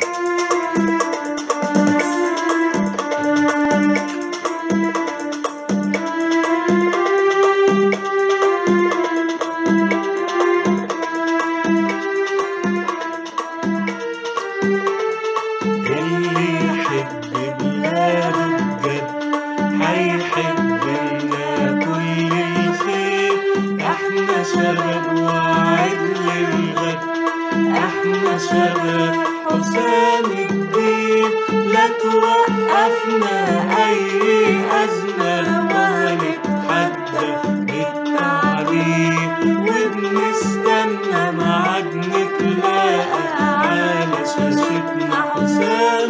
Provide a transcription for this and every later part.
اللي يحب بلاده بجد هيحب لنا كل الخير احنا شباب وعد للغد احنا شباب حسام الدين لا توقفنا اي ازمه وهنتحدى بالتعليم وبنستنى ميعاد نتلاقى على شاشتنا حسام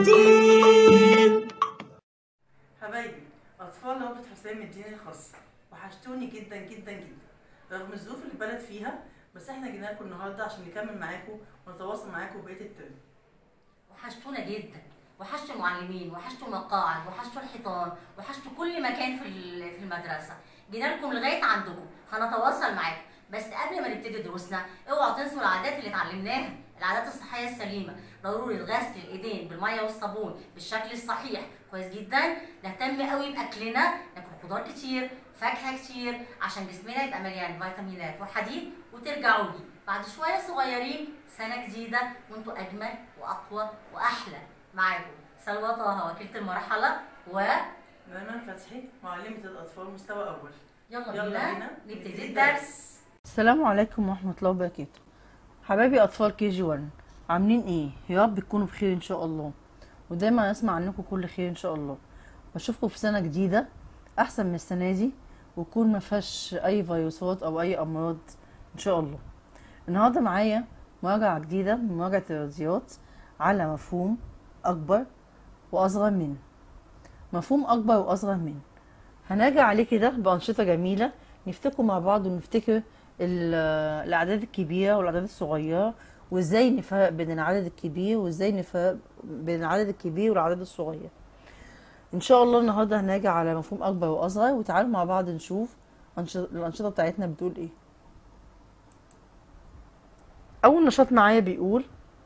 الدين حبايبي أطفال نوبة حسام الدين الخاصة وحشتوني جدا جدا جدا رغم الظروف اللي البلد فيها بس احنا جينا لكم النهارده عشان نكمل معاكم ونتواصل معاكم بقية الترم وحشتونا جدا وحشتوا المعلمين وحشتوا المقاعد وحشتوا الحيطان وحشتوا كل مكان في ال- في المدرسه جينا لكم لغايه عندكم هنتواصل معاكم بس قبل ما نبتدي دروسنا اوعوا تنسوا العادات اللي اتعلمناها العادات الصحيه السليمه ضروري غسل الايدين بالميه والصابون بالشكل الصحيح كويس جدا نهتم قوي باكلنا ناكل خضار كتير فاكهه كتير عشان جسمنا يبقى مليان فيتامينات وحديد وترجعوا لي بعد شويه صغيرين سنه جديده وانتوا اجمل واقوى واحلى معاكم سلوى طه وكيله المرحله و نايمان فتحي معلمة الأطفال مستوى أول يلا, يلا بينا بينا نبتدي الدرس السلام عليكم ورحمة الله وبركاته حبايبي أطفال كي جي 1 عاملين إيه؟ يا رب تكونوا بخير إن شاء الله ودايما أسمع عنكم كل خير إن شاء الله وأشوفكم في سنة جديدة أحسن من السنة دي ويكون ما فيهاش أي فيروسات أو أي أمراض إن شاء الله النهاردة معايا مراجعة جديدة من مراجعة الرياضيات على مفهوم أكبر وأصغر من مفهوم أكبر وأصغر من هنراجع عليه كده بأنشطة جميلة نفتكر مع بعض ونفتكر ال- الأعداد الكبيرة والأعداد الصغيرة وإزاي نفرق بين العدد الكبير وإزاي نفرق بين العدد الكبير والعدد الصغير إن شاء الله النهاردة هنراجع على مفهوم أكبر وأصغر وتعالوا مع بعض نشوف أنش- الأنشطة بتاعتنا بتقول إيه أول نشاط معايا بيقول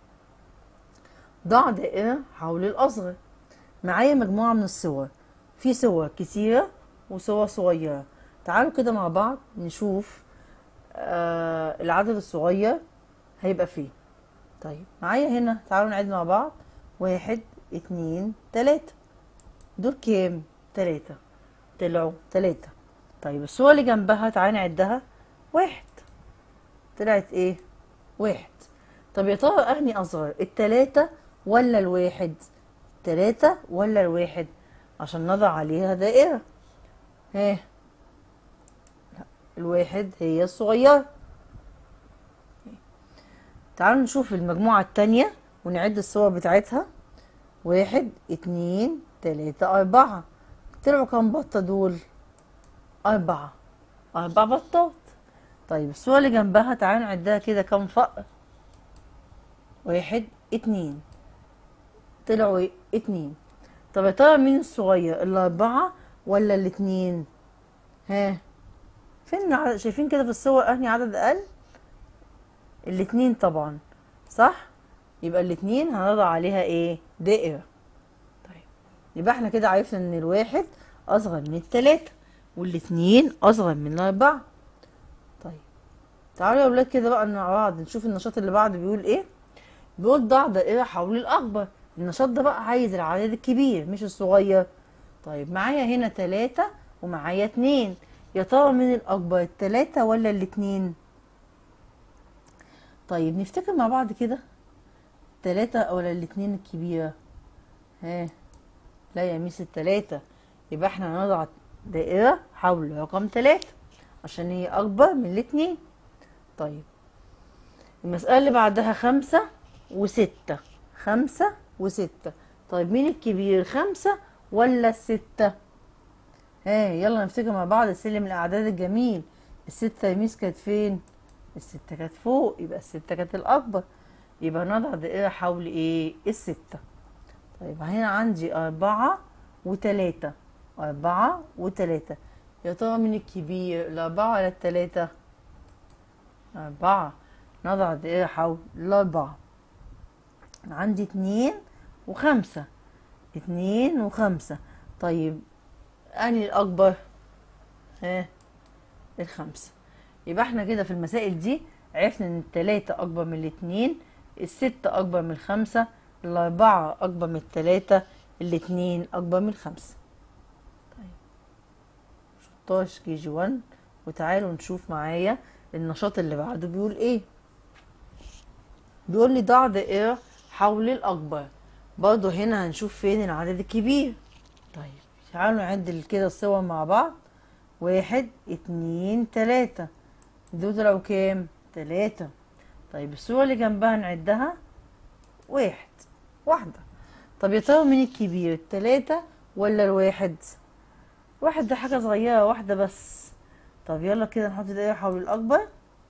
ضع دائرة حول الأصغر معايا مجموعة من الصور في صور كتيرة وصور صغيرة تعالوا كده مع بعض نشوف آه العدد الصغير هيبقى فين طيب معايا هنا تعالوا نعد مع بعض واحد اتنين تلاتة دول كام تلاتة طلعوا تلاتة طيب الصورة اللي جنبها تعالوا نعدها واحد طلعت ايه واحد طب يا ترى أهني أصغر التلاتة ولا الواحد التلاتة ولا الواحد عشان نضع عليها دائرة ها لا الواحد هي الصغيرة تعالوا نشوف المجموعة التانية ونعد الصور بتاعتها واحد اتنين تلاتة أربعة طلعوا كام بطة دول أربعة أربع بطات طيب الصورة اللي جنبها تعالوا نعدها كده كام فقر واحد اتنين طلعوا ايه اتنين طب يا ترى مين الصغير الأربعة ولا الاتنين ها فين العدد شايفين كده في الصور أنهي عدد أقل الاتنين طبعا صح يبقى الاتنين هنضع عليها ايه دائرة طيب يبقى احنا كده عرفنا ان الواحد أصغر من التلاتة والاتنين أصغر من الأربعة طيب تعالوا يا ولاد كده بقى مع بعض نشوف النشاط اللي بعده بيقول ايه بيقول ضع دائرة حول الأكبر النشاط ده بقى عايز العدد الكبير مش الصغير طيب معايا هنا تلاتة ومعايا اتنين يا ترى مين الأكبر التلاتة ولا الاتنين طيب نفتكر مع بعض كده التلاتة ولا الاتنين الكبيرة ها لا يا ميس التلاتة يبقى احنا هنضع دائرة حول رقم تلاتة عشان هي أكبر من الاتنين طيب المسألة اللي بعدها خمسة وستة خمسة وستة طيب مين الكبير خمسة ولا الستة ها يلا نفتكر مع بعض سلم الأعداد الجميل الستة يا ميس كانت فين الستة كانت فوق يبقى الستة كانت الأكبر يبقى نضع دائرة حول ايه الستة طيب هنا عندي أربعة وتلاتة أربعة وتلاتة يا ترى مين الكبير الأربعة ولا التلاتة أربعة نضع دائرة حول الأربعة عندي اتنين وخمسة اتنين وخمسة طيب أنهي الأكبر ها الخمسة يبقى احنا كده في المسائل دي عرفنا ان التلاتة أكبر من الاتنين الستة أكبر من الخمسة الأربعة أكبر من التلاتة الاتنين أكبر من الخمسة طيب شطاش كي جي وان وتعالوا نشوف معايا النشاط اللي بعده بيقول ايه بيقول لي ضع دائرة حول الأكبر برضه هنا هنشوف فين العدد الكبير طيب تعالوا نعد كده الصور مع بعض واحد اتنين تلاتة دول طلعوا كام؟ تلاتة طيب الصورة اللي جنبها نعدها واحد واحدة طب يا ترى مين الكبير التلاتة ولا الواحد؟ واحد ده حاجة صغيرة واحدة بس طب يلا كده نحط دايرة حول الأكبر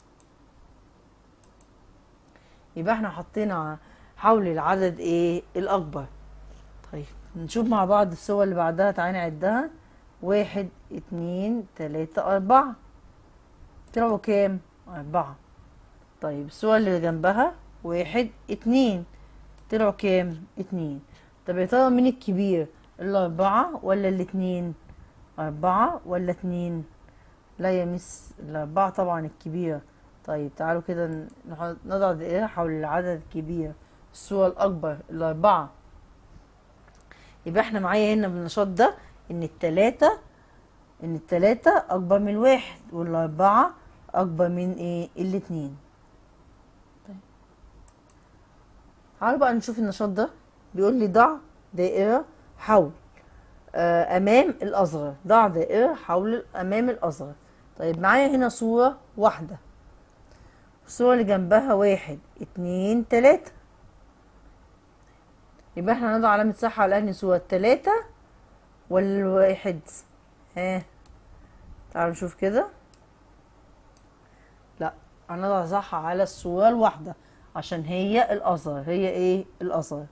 يبقى احنا حطينا حول العدد ايه الأكبر طيب نشوف مع بعض الصور اللي بعدها تعالى نعدها واحد اتنين تلاتة أربعة طلعوا كام؟ أربعة طيب الصور اللي جنبها واحد اتنين طلعوا كام؟ اتنين طب يا ترى مين الكبير؟ الأربعة ولا الاتنين؟ أربعة ولا اتنين؟ لا يا مس الأربعة طبعا الكبيرة طيب تعالوا كده نحط- نضع دائرة حول العدد الكبير الصورة الأكبر الأربعة يبقى احنا معايا هنا بالنشاط ده إن التلاتة إن التلاتة أكبر من الواحد والأربعة أكبر من إيه الاتنين طيب تعالوا بقى نشوف النشاط ده بيقول لي ضع دائرة حول آه، أمام الأصغر ضع دائرة حول أمام الأصغر طيب معايا هنا صورة واحدة الصورة اللي جنبها واحد اتنين تلاتة يبقى احنا هنضع علامة صح على أنهي صورة التلاتة ولا الواحد ها تعالوا نشوف كده لا هنضع صح على الصورة الواحدة عشان هي الأصغر هي ايه الأصغر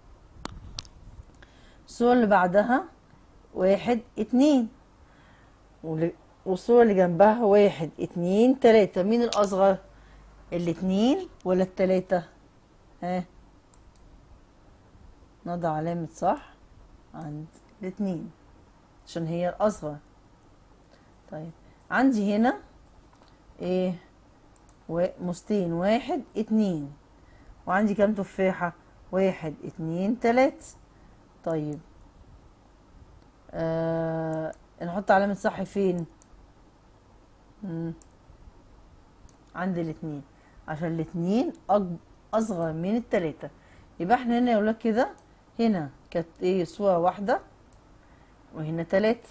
الصورة اللي بعدها واحد اتنين واللي- والصورة اللي جنبها واحد اتنين تلاتة مين الأصغر الاتنين ولا التلاتة ها نضع علامة صح عند الاتنين عشان هي الأصغر طيب عندي هنا ايه و- مستين واحد اتنين وعندي كام تفاحة واحد اتنين تلاتة طيب آه نحط علامة صح فين مم. عند الاتنين عشان الاتنين أج- أصغر من التلاتة يبقى احنا هنا يا ولاد كده هنا كانت ايه صورة واحدة وهنا تلاتة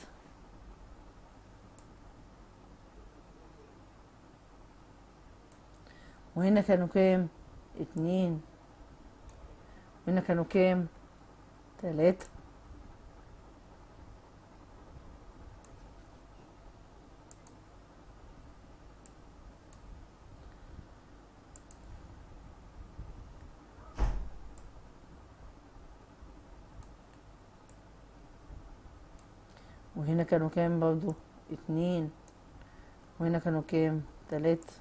وهنا كانوا كام اتنين وهنا كانوا كام تلاتة وهنا كانوا كام برضو اتنين وهنا كانوا كام تلاتة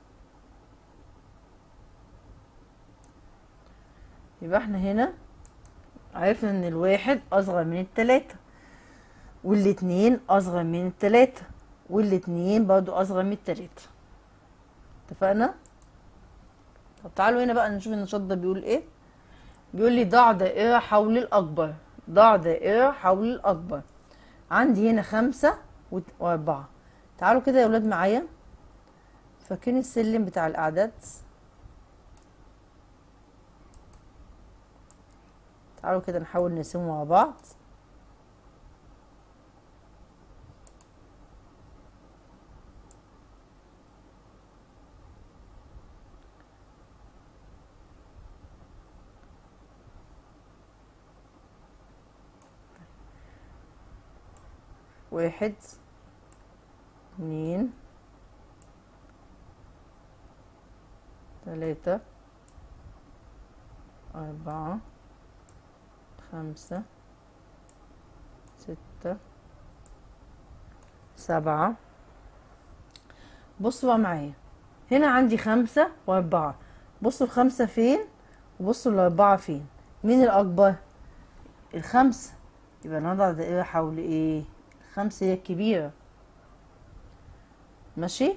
يبقى احنا هنا عرفنا ان الواحد اصغر من التلاتة والاتنين اصغر من التلاتة والاتنين برضو اصغر من التلاتة اتفقنا طب تعالوا هنا بقى نشوف النشاط ده بيقول ايه بيقول لي ضع دائرة حول الأكبر ضع دائرة حول الأكبر عندي هنا خمسة وت- وأربعة تعالوا كده يا ولاد معايا فاكرين السلم بتاع الأعداد تعالوا كده نحاول نرسمه مع بعض واحد اتنين تلاتة أربعة خمسة ستة سبعة بصوا بقى معايا هنا عندي خمسة وأربعة بصوا الخمسة فين وبصوا الأربعة فين مين الأكبر الخمسة يبقى نضع دائرة حول ايه الخمسة هي الكبيرة ماشي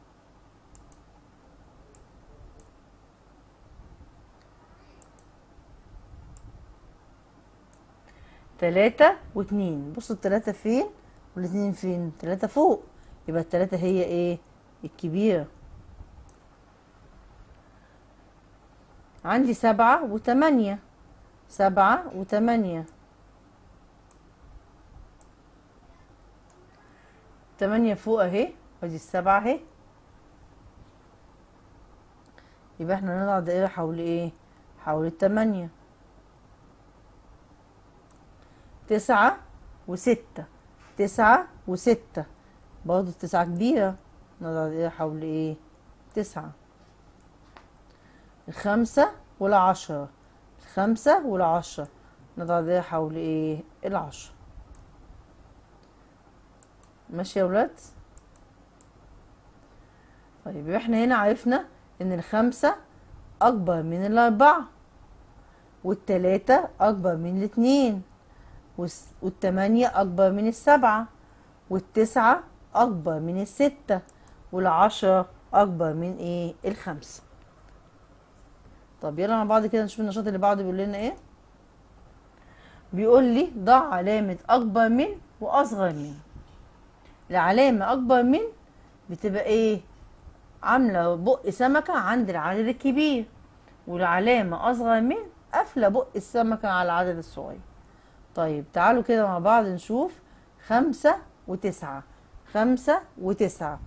تلاتة واتنين بصوا التلاتة فين والاتنين فين تلاتة فوق يبقى التلاتة هي ايه الكبيرة عندي سبعة وتمانية سبعة وتمانية تمانية فوق اهي ودي السبعة اهي يبقى احنا نضع دائرة حول ايه حول التمانية تسعة وستة تسعة وستة برضه التسعة كبيرة نضع دائرة حول ايه تسعة الخمسة والعشرة الخمسة والعشرة نضع دائرة حول ايه العشرة ماشي يا ولاد طيب يبقى احنا هنا عرفنا ان الخمسة اكبر من الاربعة والتلاتة اكبر من الاتنين والس- والتمانية اكبر من السبعة والتسعة اكبر من الستة والعشرة اكبر من ايه الخمسة طب يلا مع بعض كده نشوف النشاط اللي بعده بيقول لنا ايه بيقول لي ضع علامة اكبر من واصغر من العلامة أكبر من بتبقى إيه؟ عاملة بق سمكة عند العدد الكبير والعلامة أصغر من قافلة بق السمكة على العدد الصغير طيب تعالوا كده مع بعض نشوف خمسة وتسعة خمسة وتسعة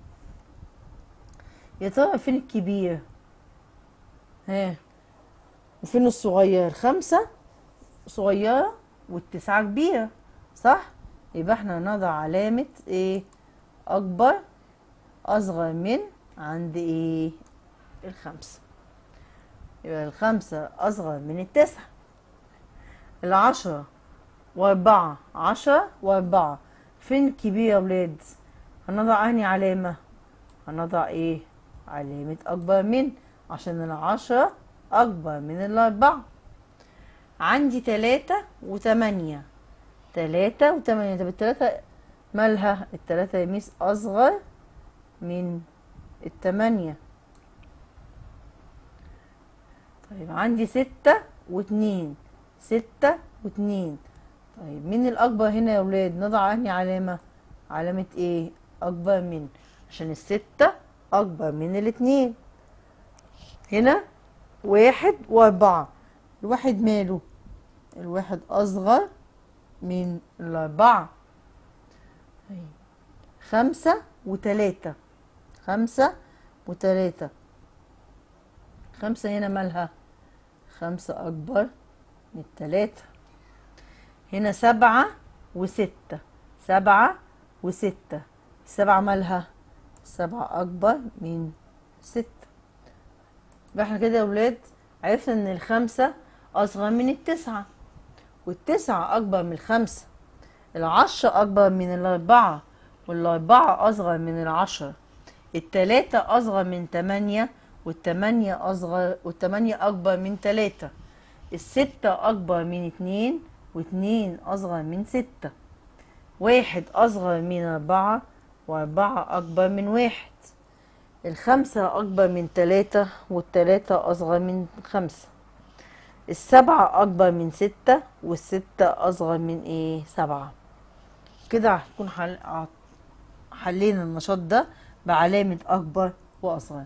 يا ترى فين الكبير؟ ها وفين الصغير؟ خمسة صغيرة والتسعة كبيرة صح؟ يبقى احنا نضع علامة ايه اكبر اصغر من عند ايه الخمسة يبقى الخمسة اصغر من التسعة العشرة واربعة عشرة واربعة فين الكبير يا ولاد هنضع انهي علامة هنضع ايه علامة اكبر من عشان العشرة اكبر من الاربعة عندي تلاتة وتمانية تلاتة وتمانية طب التلاتة مالها التلاتة يا ميس أصغر من التمانية طيب عندي ستة واتنين ستة واتنين طيب مين الأكبر هنا يا ولاد نضع أنهي علامة علامة ايه أكبر من عشان الستة أكبر من الاتنين هنا واحد وأربعة الواحد ماله الواحد أصغر من الأربعة طيب. خمسة وتلاتة خمسة وتلاتة خمسة هنا مالها خمسة أكبر من التلاتة هنا سبعة وستة سبعة وستة السبعة مالها سبعة أكبر من ستة يبقى احنا كده يا ولاد عرفنا إن الخمسة أصغر من التسعة والتسعة أكبر من الخمسة العشرة أكبر من الأربعة والأربعة أصغر من العشرة التلاتة أصغر من تمانية والتمانية أصغر والتمانية أكبر من تلاتة الستة أكبر من اتنين واتنين أصغر من ستة واحد أصغر من أربعة وأربعة أكبر من واحد الخمسة أكبر من تلاتة والتلاتة أصغر من خمسة السبعة أكبر من ستة والستة أصغر من إيه سبعة كده هتكون حل... حلينا النشاط ده بعلامة أكبر وأصغر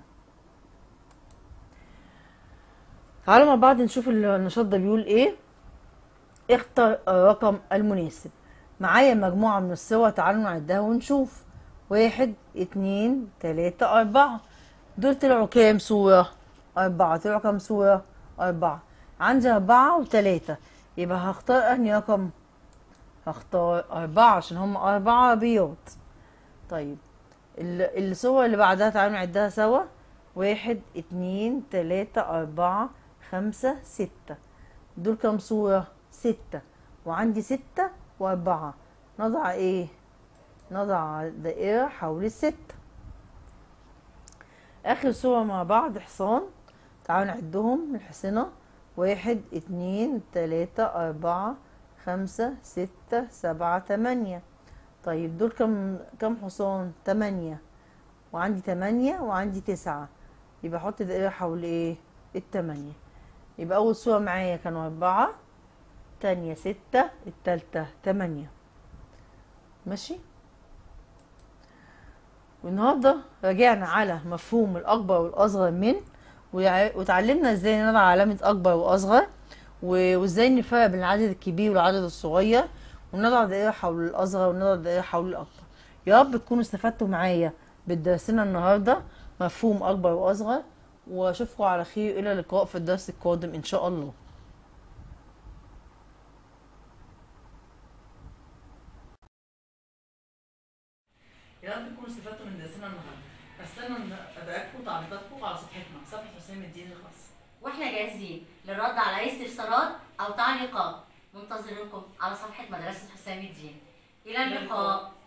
تعالوا مع بعض نشوف النشاط ده بيقول إيه اختر الرقم المناسب معايا مجموعة من الصور تعالوا نعدها ونشوف واحد اتنين تلاتة أربعة دول طلعوا كام صورة؟ أربعة طلعوا كام صورة؟ أربعة عندي أربعة وتلاتة يبقى هختار أنهي رقم؟ هختار أربعة عشان هم أربعة عربيات طيب ال- الصور اللي بعدها تعالوا نعدها سوا واحد اتنين تلاتة أربعة خمسة ستة دول كام صورة؟ ستة وعندي ستة وأربعة نضع إيه؟ نضع دائرة حول الستة آخر صورة مع بعض حصان تعالوا نعدهم الحصنة واحد اتنين تلاتة أربعة خمسة ستة سبعة تمانية طيب دول كم كم حصان تمانية وعندي تمانية وعندي تسعة يبقى احط دائرة حول ايه التمانية يبقى أول صورة معايا كانوا أربعة تانية ستة التالتة تمانية ماشي والنهاردة راجعنا على مفهوم الأكبر والأصغر من ويع- وتعلمنا ازاي نضع علامة أكبر وأصغر و- وازاي نفرق بين العدد الكبير والعدد الصغير ونضع دائرة حول الأصغر ونضع دائرة حول الأكبر يا رب تكونوا استفدتوا معايا بدرسنا النهاردة مفهوم أكبر وأصغر وأشوفكم على خير إلى اللقاء في الدرس القادم إن شاء الله يا رب تكونوا استفدتوا من درسنا النهارده استنى ادعيكم وتعليقاتكم على صفحتنا صفحه حسام الدين الخاص واحنا جاهزين للرد على اي استفسارات او تعليقات منتظرينكم على صفحه مدرسه حسام الدين الى اللقاء